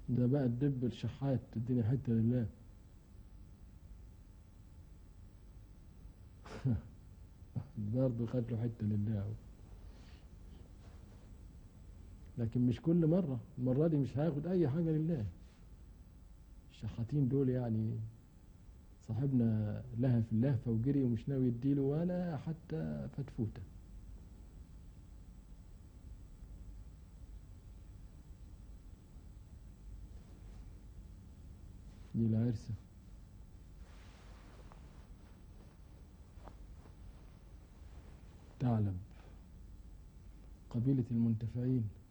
ده بقى الدب الشحات تديني حتة لله برضه خد له حتة لله أهو. لكن مش كل مرة المرة دي مش هياخد أي حاجة لله الشحاتين دول يعني صاحبنا لها في اللهفة وجري ومش ناوي يديله ولا حتى فتفوتة دي العرسة ثعلب قبيلة المنتفعين